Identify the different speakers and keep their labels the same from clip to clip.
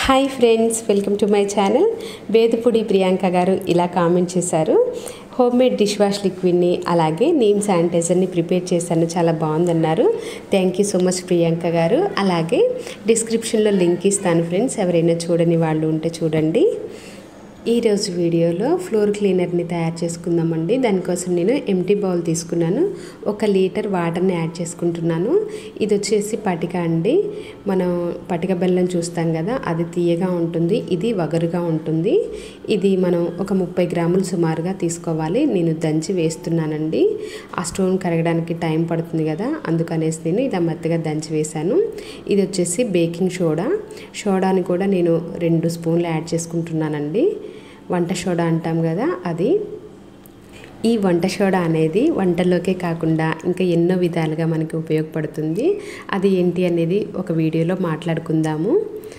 Speaker 1: hi friends welcome to my channel వేదపుడి ప్రియాంక గారు ఇలా కామెంట్ చేశారు హోమ్ మేడ్ డిష్ వాష్ లిక్విడ్ని అలాగే నీమ్ శానిటైజర్ని ప్రిపేర్ చేశాను చాలా బాగుందన్నారు thank you so much Priyanka గారు అలాగే డిస్క్రిప్షన్లో లింక్ ఇస్తాను ఫ్రెండ్స్ ఎవరైనా చూడని వాళ్ళు ఉంటే చూడండి ఈరోజు వీడియోలో ఫ్లోర్ క్లీనర్ని తయారు చేసుకుందామండి దానికోసం నేను ఎంటీ బౌల్ తీసుకున్నాను ఒక లీటర్ వాటర్ని యాడ్ చేసుకుంటున్నాను ఇది వచ్చేసి పటిక అండి మనం పటిక బెల్లం చూస్తాం కదా అది తీయగా ఉంటుంది ఇది వగరుగా ఉంటుంది ఇది మనం ఒక ముప్పై గ్రాములు సుమారుగా తీసుకోవాలి నేను దంచి వేస్తున్నానండి ఆ స్టోన్ కరగడానికి టైం పడుతుంది కదా అందుకనేసి నేను ఇలా మెత్తగా దంచి వేశాను ఇది వచ్చేసి బేకింగ్ సోడా సోడాని కూడా నేను రెండు స్పూన్లు యాడ్ చేసుకుంటున్నానండి వంట సోడా అంటాం కదా అది ఈ వంట సోడా అనేది వంటల్లోకే కాకుండా ఇంకా ఎన్నో విధాలుగా మనకి ఉపయోగపడుతుంది అది ఏంటి అనేది ఒక వీడియోలో మాట్లాడుకుందాము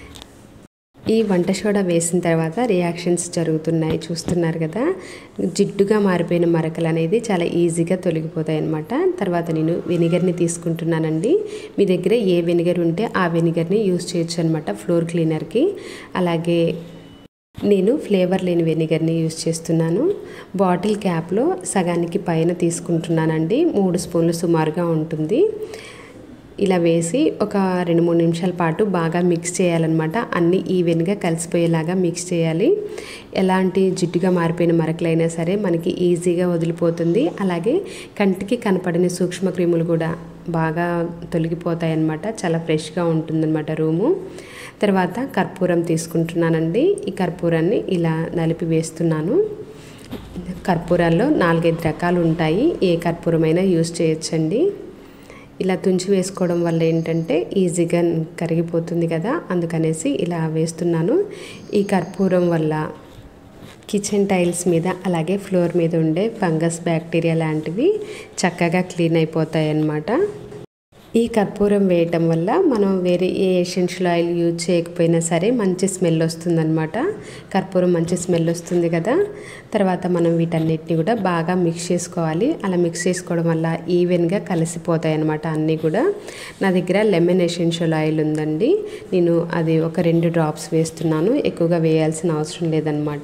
Speaker 1: ఈ వంట సోడా వేసిన తర్వాత రియాక్షన్స్ జరుగుతున్నాయి చూస్తున్నారు కదా జిడ్డుగా మారిపోయిన మరకలు అనేది చాలా ఈజీగా తొలగిపోతాయి అన్నమాట తర్వాత నేను వెనిగర్ని తీసుకుంటున్నానండి మీ దగ్గర ఏ వెనిగర్ ఉంటే ఆ వెనిగర్ని యూస్ చేయొచ్చు అనమాట ఫ్లోర్ క్లీనర్కి అలాగే నేను ఫ్లేవర్ లేని వెనిగర్ని యూస్ చేస్తున్నాను బాటిల్ క్యాప్లో సగానికి పైన తీసుకుంటున్నానండి మూడు స్పూన్లు సుమారుగా ఉంటుంది ఇలా వేసి ఒక రెండు మూడు నిమిషాల పాటు బాగా మిక్స్ చేయాలన్నమాట అన్నీ ఈవెన్గా కలిసిపోయేలాగా మిక్స్ చేయాలి ఎలాంటి జిడ్డుగా మారిపోయిన మరకలైనా సరే మనకి ఈజీగా వదిలిపోతుంది అలాగే కంటికి కనపడని సూక్ష్మ క్రిములు కూడా బాగా తొలగిపోతాయి అన్నమాట చాలా ఫ్రెష్గా ఉంటుందన్నమాట రూము తర్వాత కర్పూరం తీసుకుంటున్నానండి ఈ కర్పూరాన్ని ఇలా నలిపి వేస్తున్నాను కర్పూరాల్లో నాలుగైదు రకాలు ఉంటాయి ఏ కర్పూరమైనా యూస్ చేయొచ్చండి ఇలా తుంచి వేసుకోవడం వల్ల ఏంటంటే ఈజీగా కరిగిపోతుంది కదా అందుకనేసి ఇలా వేస్తున్నాను ఈ కర్పూరం వల్ల కిచెన్ టైల్స్ మీద అలాగే ఫ్లోర్ మీద ఉండే ఫంగస్ బ్యాక్టీరియా లాంటివి చక్కగా క్లీన్ అయిపోతాయి అన్నమాట ఈ కర్పూరం వేయటం వల్ల మనం వేరే ఏ ఎసెన్షియల్ ఆయిల్ యూజ్ చేయకపోయినా సరే మంచి స్మెల్ వస్తుందన్నమాట కర్పూరం మంచి స్మెల్ వస్తుంది కదా తర్వాత మనం వీటన్నిటిని కూడా బాగా మిక్స్ చేసుకోవాలి అలా మిక్స్ చేసుకోవడం వల్ల ఈవెన్గా కలిసిపోతాయి అన్నమాట అన్నీ కూడా నా దగ్గర లెమన్ ఎసెన్షియల్ ఆయిల్ ఉందండి నేను అది ఒక రెండు డ్రాప్స్ వేస్తున్నాను ఎక్కువగా వేయాల్సిన అవసరం లేదనమాట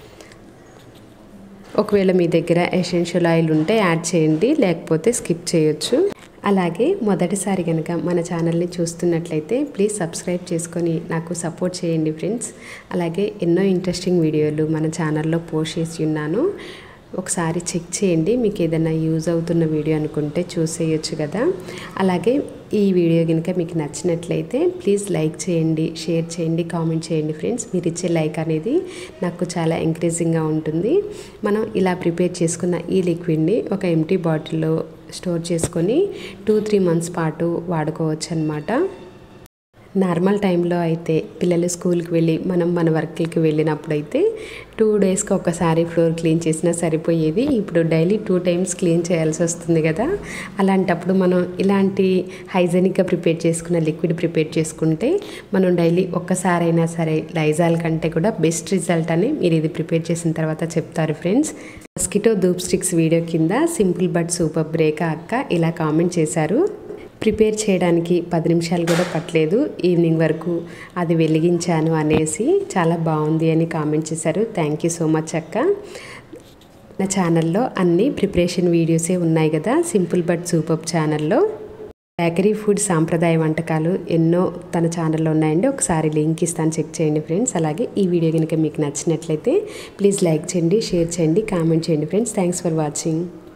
Speaker 1: ఒకవేళ మీ దగ్గర ఎసెన్షియల్ ఆయిల్ ఉంటే యాడ్ చేయండి లేకపోతే స్కిప్ చేయొచ్చు అలాగే మొదటిసారి కనుక మన ఛానల్ని చూస్తున్నట్లయితే ప్లీజ్ సబ్స్క్రైబ్ చేసుకొని నాకు సపోర్ట్ చేయండి ఫ్రెండ్స్ అలాగే ఎన్నో ఇంట్రెస్టింగ్ వీడియోలు మన ఛానల్లో పోస్ట్ చేసి ఉన్నాను ఒకసారి చెక్ చేయండి మీకు ఏదైనా యూజ్ అవుతున్న వీడియో అనుకుంటే చూసేయచ్చు కదా అలాగే ఈ వీడియో కనుక మీకు నచ్చినట్లయితే ప్లీజ్ లైక్ చేయండి షేర్ చేయండి కామెంట్ చేయండి ఫ్రెండ్స్ మీరు ఇచ్చే లైక్ అనేది నాకు చాలా ఎంకరేజింగ్గా ఉంటుంది మనం ఇలా ప్రిపేర్ చేసుకున్న ఈ లిక్విడ్ని ఒక ఎంటీ బాటిల్లో స్టోర్ చేసుకొని టూ త్రీ మంత్స్ పాటు వాడుకోవచ్చు అనమాట నార్మల్ టైంలో అయితే పిల్లలు స్కూల్కి వెళ్ళి మనం మన వర్క్కి వెళ్ళినప్పుడు అయితే టూ డేస్కి ఒకసారి ఫ్లోర్ క్లీన్ చేసినా సరిపోయేది ఇప్పుడు డైలీ టూ టైమ్స్ క్లీన్ చేయాల్సి వస్తుంది కదా అలాంటప్పుడు మనం ఇలాంటి హైజెనిక్గా ప్రిపేర్ చేసుకున్న లిక్విడ్ ప్రిపేర్ చేసుకుంటే మనం డైలీ ఒక్కసారైనా సరే లైజాల్ కంటే కూడా బెస్ట్ రిజల్ట్ అని మీరు ఇది ప్రిపేర్ చేసిన తర్వాత చెప్తారు friends mosquito dhoop sticks video కింద సింపుల్ బట్ సూపర్ బ్రేక్ అక్క ఇలా కామెంట్ చేశారు ప్రిపేర్ చేయడానికి పది నిమిషాలు కూడా పట్టలేదు ఈవినింగ్ వరకు అది వెలిగించాను అనేసి చాలా బాగుంది అని కామెంట్ చేశారు థ్యాంక్ యూ సో మచ్ అక్క నా ఛానల్లో అన్ని ప్రిపరేషన్ వీడియోసే ఉన్నాయి కదా సింపుల్ బట్ సూపర్ ఛానల్లో బేకరీ ఫుడ్ సాంప్రదాయ వంటకాలు ఎన్నో తన ఛానల్లో ఉన్నాయండి ఒకసారి లింక్ ఇస్తాను చెక్ చేయండి ఫ్రెండ్స్ అలాగే ఈ వీడియో కనుక మీకు నచ్చినట్లయితే ప్లీజ్ లైక్ చేయండి షేర్ చేయండి కామెంట్ చేయండి ఫ్రెండ్స్ థ్యాంక్స్ ఫర్ వాచింగ్